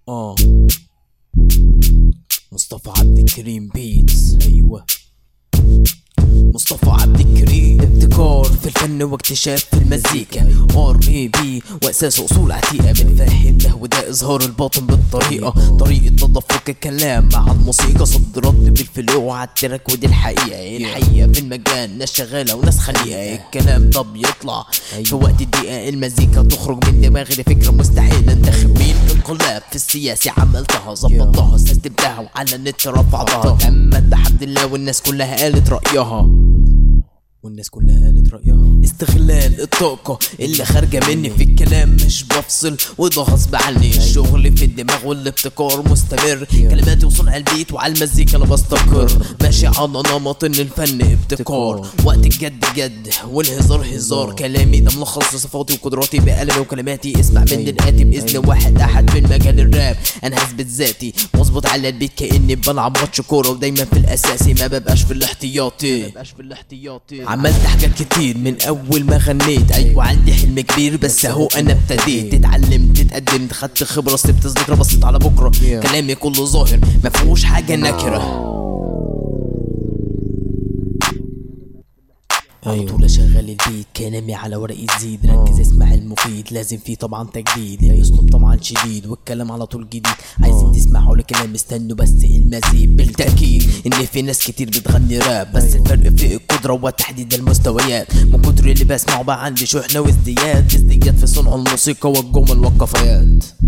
اه مصطفى عبد الكريم بيتس ايوه مصطفى عبد الكريم ابتكار في الفن واكتشاف في المزيكا ار اي بي واساس اصول عتيقه بنفهم له وده اظهار الباطن بالطريقه طريقه تدفق الكلام مع الموسيقى صد رد بالفلو على التراك ودي الحقيقه الحقيقه في المجال ناس شغاله وناس خليقه الكلام ده بيطلع في وقت الدقيقه المزيكا تخرج من دماغي لفكره مستحيل انتخب مين انقلاب في السياسي عملتها ظبطتها سيستمتها وعلى النت رفعتها تمت بحمد الله والناس كلها قالت رايها والناس كلها قالت رأيها استغلال الطاقة اللي خارجة مني في الكلام مش بفصل وده غصب عني الشغل في الدماغ والابتكار مستمر كلماتي وصنع البيت وعلى المزيكا انا بستقر ماشي على نمط ان الفن ابتكار وقت الجد جد والهزار هزار كلامي ده ملخص صفاتي وقدراتي بقلمي وكلماتي اسمع من الآتي بإذن واحد أحد من مجال الراب أنا هثبت ذاتي واظبط على البيت كأني بلعب ماتش كورة ودايما في الأساسي ما ببقاش في الاحتياطي في الاحتياطي عملت حاجات كتير من اول ما غنيت ايوه عندي حلم كبير بس اهو انا ابتديت اتعلمت اتقدمت خدت خبره سبت ذكرى بصيت على بكره كلامي كله ظاهر ما فيهوش حاجه نكره على طول اشغل البيت كلامي على ورق يزيد ركز اسمع المفيد لازم فيه طبعا تجديد الاسلوب طبعا شديد والكلام على طول جديد عايزين تسمعوا الكلام استنوا بس المزيد بالتاكيد ان في ناس كتير بتغني راب بس الفرق في القدره وتحديد المستويات من كتر اللي بسمعه بقى عندي شحنه وازدياد ازدياد في صنع الموسيقى والجمل والقفيات